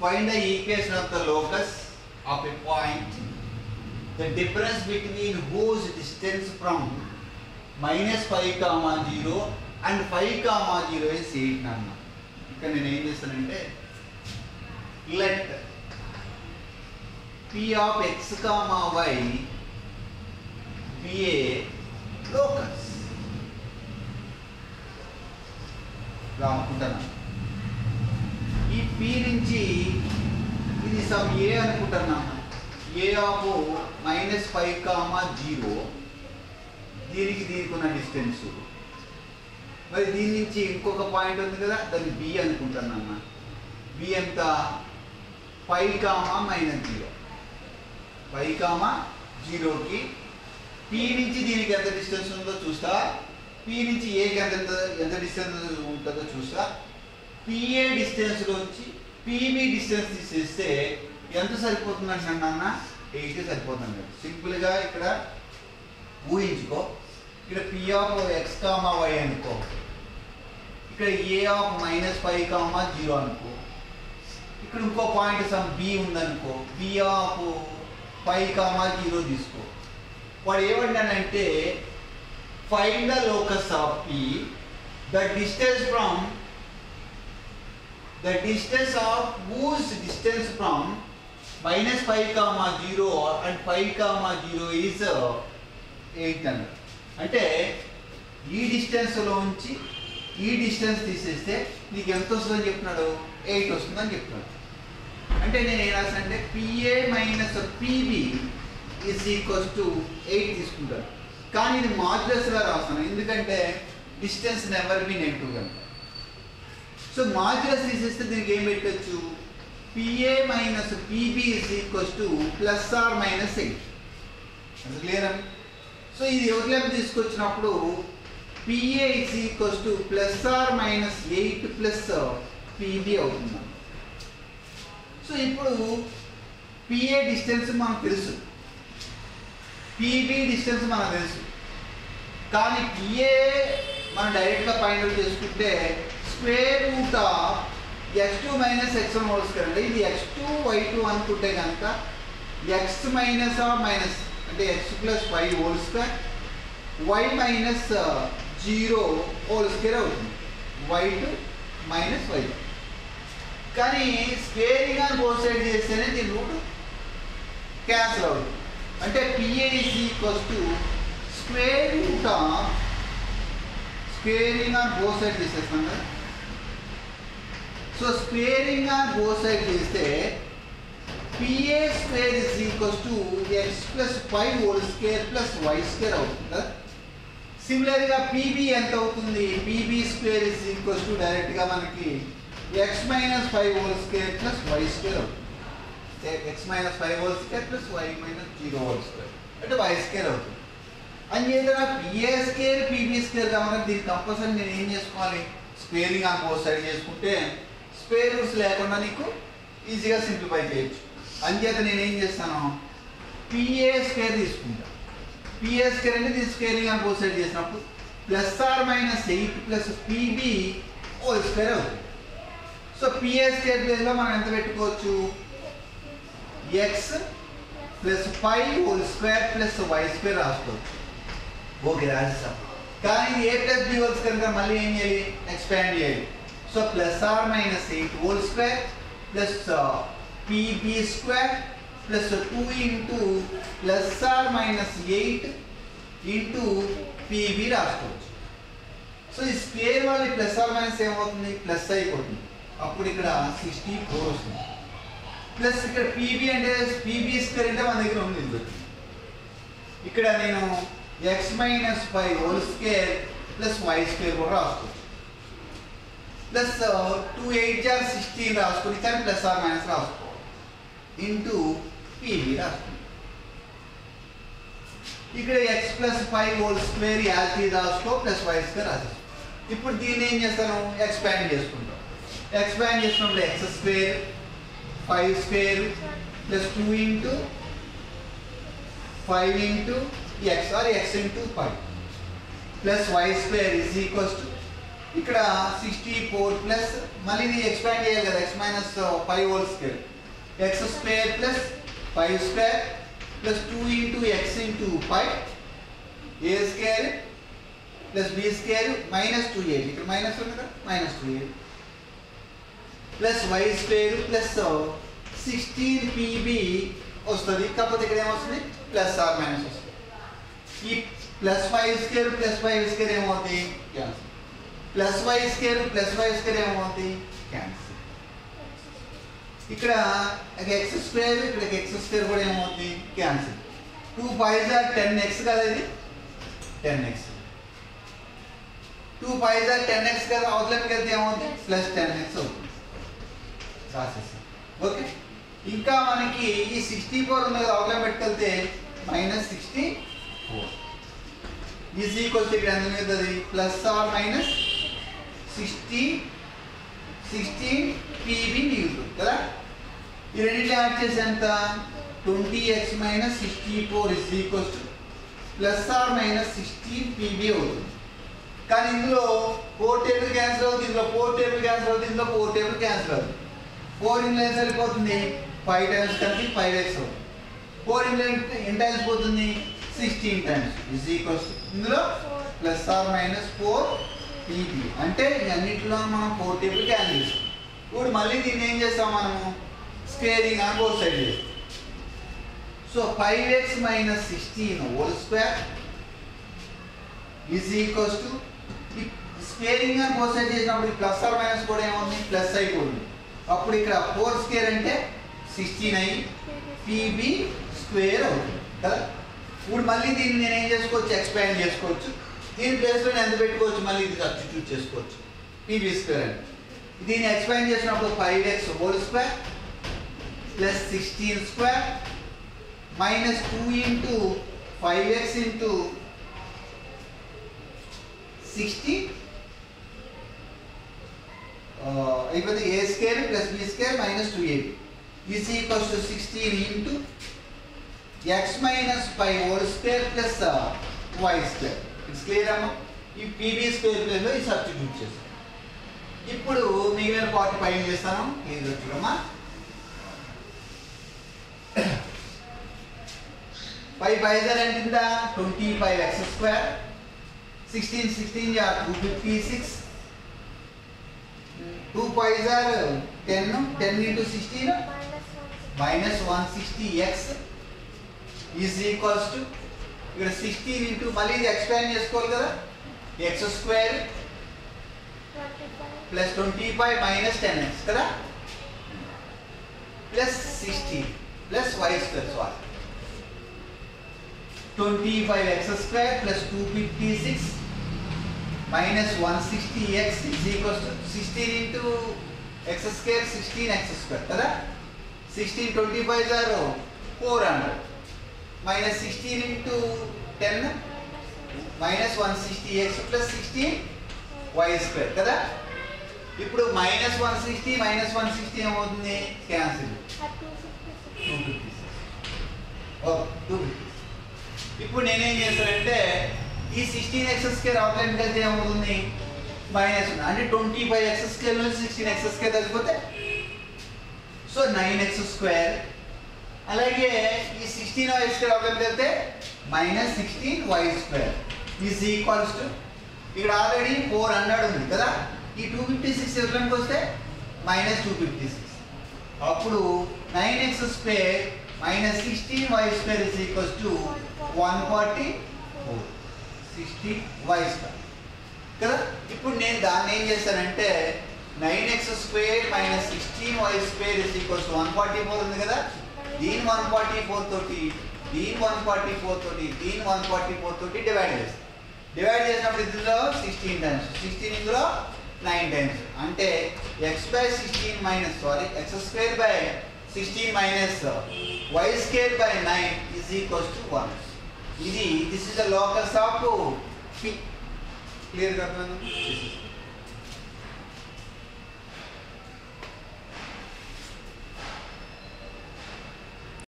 find the equation of the locus of a point the difference between whose distance from minus 5 comma 0 and 5 comma 0 is 8 నాన్న ఇక్కడ నేను ఏం చేస్తానంటే let p of x comma y be a locus ఇలా అనుకుంటున్నాను ఈ P నుంచి ఇది సమ్ ఏ అనుకుంటున్నాను A of minus five comma zero దీనికి దీనికి ఉన్న డిస్టెన్స్ మరి దీని నుంచి ఇంకొక పాయింట్ ఉంది కదా దాన్ని బి అనుకుంటున్నాను బి ఎంత five comma minus zero five comma జీరోకి పి నుంచి దీనికి ఎంత డిస్టెన్స్ ఉందో చూస్తా పి నుంచి ఏకి ఎంత ఎంత డిస్టెన్స్ ఉంటుందో చూస్తా పిఏ డిస్టెన్స్లోంచి పిబి డిస్టెన్స్ తీసేస్తే ఎంత సరిపోతుంది అంటున్నా ఎయిట్ సరిపోతుంది సింపుల్గా ఇక్కడ ఊహించుకో ఇక్కడ P of X comma Y అనుకో ఇక్కడ A of minus five comma zero అనుకో ఇక్కడ ఇంకో పాయింట్ సమ్ బి ఉందనుకో B of five comma zero తీసుకో వాడు ఏమంటానంటే find the locus of P the distance from the distance of whose distance from minus 5 comma 0 and 5 comma 0 is uh, 8 అన్నారు అంటే ఈ డిస్టెన్స్లోంచి ఈ డిస్టెన్స్ తీసేస్తే నీకు ఎంత వస్తుందని చెప్తున్నాడు ఎయిట్ వస్తుందని చెప్తున్నాడు అంటే నేను ఏం రాసాను అంటే PA minus PB is equals to eight తీసుకుంటాను కానీ ఇది మాడ్యులస్గా రాస్తాను ఎందుకంటే డిస్టెన్స్ నెవర్ బి నెగిటివ్ కనుక సో మాడ్యులస్ తీసేస్తే దీనికి ఏం పెట్టచ్చు PA minus PB is equals to plus or minus eight అది క్లియర్ అని సో ఇది ఎవరిలేపు తీసుకొచ్చినప్పుడు PA is equals to plus or minus eight plus PB అవుతుంది సో ఇప్పుడు పిఏ డిస్టెన్స్ మనకు తెలుసు పిబి డిస్టెన్స్ మనకు తెలుసు కానీ పిఏ మనం డైరెక్ట్గా ఫైండ్ అవుట్ చేసుకుంటే square root of X two minus X one whole square అంటే ఇది ఎక్స్ టూ వై టూ అనుకుంటే కనుక ఎక్స్ మైనస్ ఆఫ్ మైనస్ అంటే X plus Y whole square Y minus zero whole square అవుతుంది Y two minus Y కానీ squaring అని both side చేస్తేనే దీని రూట్ క్యాన్సిల్ అవుతుంది అంటే PA is equals to square root of squaring on both side చేసేస్తాం కదా so squaring on both side చేస్తే PA square is equals to X plus five whole square plus why square అవుతుంది కదా సిమిలర్గా PB ఎంత అవుతుంది PB square is equals to డైరెక్ట్గా మనకి X minus five whole square plus why square అవుతుంది X minus five whole square plus Y minus zero whole square అంటే Y square అవుతుంది అంచేత పిఏ స్కేర్ పీబీ స్కేర్ కావాలంటే దీనికి కంపల్సరీ నేను ఏం చేసుకోవాలి స్క్వేరింగ్ ఆన్ బోత్ సైడ్ చేసుకుంటే స్క్వేర్ రూట్స్ లేకుండా నీకు ఈజీగా సింప్లిఫై చేయొచ్చు అంచేత నేను ఏం చేస్తాను పిఏ స్క్వేర్ తీసుకుంటా పిఏ స్క్వేర్ అంటే దీని స్క్వేరింగ్ ఆన్ బోత్ సైడ్ చేసినప్పుడు plus or minus eight plus PB whole square అవుతుంది సో పిఏ స్క్వేర్ ప్లేస్లో మనం ఎంత పెట్టుకోవచ్చు X plus five whole square plus why square రాసుకోవచ్చు ఓకే రాసేస్తాం కానీ A plus B whole square కనుక మళ్ళీ ఏం చేయాలి ఎక్స్పాండ్ చేయాలి so plus or minus eight whole square plus PB square plus two into plus or minus eight into PB రాసుకోవచ్చు so ఈ స్క్వేర్ వల్ల ప్లస్ ఆర్ మైనస్ ఏమవుతుంది ప్లస్ అయిపోతుంది అప్పుడు ఇక్కడ సిక్స్టీ ఫోర్ వస్తుంది ప్లస్ ఇక్కడ పీబీ అంటే పీబీ స్క్వేర్ అంటే మన దగ్గర ఉంది ఇది. ఇక్కడ నేను X minus five whole square plus why square కూడా రాసుకోవచ్చు ప్లస్ టూ ఎయిట్ జార్ సిక్స్టీన్ రాసుకుని కానీ ప్లస్ ఆర్ మైనస్ రాసుకోవాలి ఇంటూ పీబీ రాసుకుంటాం ఇక్కడ x plus five whole square as రాసుకో ప్లస్ వై స్క్వేర్ రాసుకో ఇప్పుడు దీన్ని ఏం చేస్తాను ఎక్స్పాండ్ చేసుకుంటాం ఎక్స్పాండ్ చేసినప్పుడు x square five square plus two into five into x or x into five plus why square is equals to ఇక్కడ sixty four plus మళ్ళీ ఇది ఎక్స్పాండ్ చేయాలి కదా x minus five whole square x square plus five square plus two into x into five a square plus b square minus two eight ఇక్కడ minus ఉంది కదా minus two eight plus why square plus sixteen PB వస్తుంది కాకపోతే ఇక్కడ ఏమొస్తుంది plus or minus వస్తుంది ఈ plus five square plus five square ఏమవుతుంది cancel plus why square plus why square ఏమవుతుంది క్యాన్సిల్ ఇక్కడ ఎక్స్ స్క్వేర్ ఇక్కడ ఎక్స్ స్క్వేర్ కూడా ఏమవుతుంది క్యాన్సిల్ టూ ఫైవ్ జార్ టెన్ ఎక్స్ కదా ఇది టెన్ ఎక్స్ టూ ఫైవ్ జార్ టెన్ ఎక్స్ కదా అవతలకి వెళ్తే ఏమవుతుంది ప్లస్ టెన్ ఎక్స్ అవుతుంది రాసేసాం ఓకే ఇంకా మనకి ఈ సిక్స్టీ ఫోర్ ఉంది కదా అవతలం పెట్టుకెళ్తే minus sixty four is equals ఇక్కడ ఎంత మిగుతుంది plus or minus sixty sixteen PB మిగులుతుంది కదా ఈ రెండింటిని యాడ్ చేసి ఎంత twenty x minus sixty four is equals to plus or minus sixteen PB అవుతుంది కానీ ఇందులో ఫోర్ టేబుల్ క్యాన్సిల్ అవుతుంది ఇందులో ఫోర్ టేబుల్ క్యాన్సిల్ అవుతుంది ఇందులో ఫోర్ టేబుల్ క్యాన్సిల్ అవుతుంది ఫోర్ ఇన్ లైన్స్ వెళ్ళిపోతుంది ఫైవ్ టైమ్స్ కలిపి ఫైవ్ ఎక్స్ అవుతుంది ఫోర్ ఇన్ లైన్ ఎన్ని టైమ్స్ పోతుంది సిక్స్టీన్ టైమ్స్ ఇస్ ఈక్వల్స్ ఇందులో plus or minus four PB అంటే అన్నింటిలో మనం ఫోర్ టేబుల్ క్యాన్సిల్ చేస్తాం ఇప్పుడు మళ్ళీ దీన్ని ఏం చేస్తాం మనము స్క్వేరింగ్ అని బోత్ సైడ్ చేస్తాం so five x minus sixteen whole square is equals to squaring అని బోత్ సైడ్ చేసినప్పుడు ప్లస్ ఆర్ మైనస్ కూడా ఏముంది ప్లస్ అయిపోతుంది అప్పుడు ఇక్కడ ఫోర్ స్క్వేర్ అంటే సిక్స్టీన్ అయ్యి పీబీ స్క్వేర్ అవుతుంది కదా ఇప్పుడు మళ్ళీ దీన్ని నేను ఏం చేసుకోవచ్చు ఎక్స్పాండ్ చేసుకోవచ్చు దీని ప్లేస్లో నేను ఎంత పెట్టుకోవచ్చు మళ్ళీ ఇది సబ్స్టిట్యూట్ చేసుకోవచ్చు పీబీ స్క్వేర్ అని దీన్ని ఎక్స్పాండ్ చేసినప్పుడు five x whole square plus sixteen square minus two into five x into sixty అయిపోతే a square plus b square minus two eight is equals to sixteen into x minus five whole square plus why square it's clear అమ్మా ఈ PB square ప్లేస్లో ఈ substitute చేస్తాం ఇప్పుడు మిగిలిన part పైన చేస్తాను ఇది చూడమ్మా ఫైవ్ ఫైవ్ జర్ ఎంత twenty five x square sixteen sixteen జార్ two fifty six two five జార్ ten ten into sixteen minus one sixty x is equals to ఇక్కడ సిక్స్టీన్ ఇంటూ మళ్ళీ ఇది ఎక్స్పాండ్ చేసుకోవాలి కదా x square plus twenty five minus ten x కదా plus sixteen plus why square sorry twenty five x square plus two fifty six minus one sixty x is equals to sixteen into x square sixteen x square కదా sixteen twenty five జార్ four hundred minus sixteen into ten minus one sixty x plus sixteen y square కదా ఇప్పుడు minus one sixty minus one sixty ఏమవుతుంది cancel two fifty two fifty ఇప్పుడు నేనేం చేస్తానంటే ఈ sixteen x scare outline కలిసి ఏమవుతుంది మైనస్ అంటే ట్వంటీ ఫైవ్ ఎక్స్ స్కేర్ నుంచి సిక్స్టీన్ ఎక్స్ స్కేర్ కలిసిపోతే సో నైన్ ఎక్స్ స్క్వేర్ అలాగే ఈ సిక్స్టీన్ వై స్క్వేర్ అవుట్లైన్ కలిస్తే minus sixteen y square is equals to ఇక్కడ ఆల్రెడీ ఫోర్ హండ్రెడ్ ఉంది కదా ఈ టూ ఫిఫ్టీ సిక్స్ ఎవరికి వస్తే మైనస్ టూ ఫిఫ్టీ సిక్స్ అప్పుడు nine x square minus sixteen y square is equals to one forty four sixty y square కదా ఇప్పుడు నేను దాన్ని ఏం చేస్తానంటే nine x square minus sixteen y square is equals one forty four ఉంది కదా దీని వన్ ఫార్టీ ఫోర్ తోటి దీని వన్ ఫార్టీ ఫోర్ తోటి దీని వన్ ఫార్టీ ఫోర్ తోటి డివైడ్ చేస్తాం డివైడ్ చేసినప్పుడు ఇందులో సిక్స్టీన్ టైమ్స్ సిక్స్టీన్ ఇందులో నైన్ టైమ్స్ అంటే x by sixteen minus sorry x square by sixteen minus y square by nine is equals to one ఇది this is the locus of P clear కదా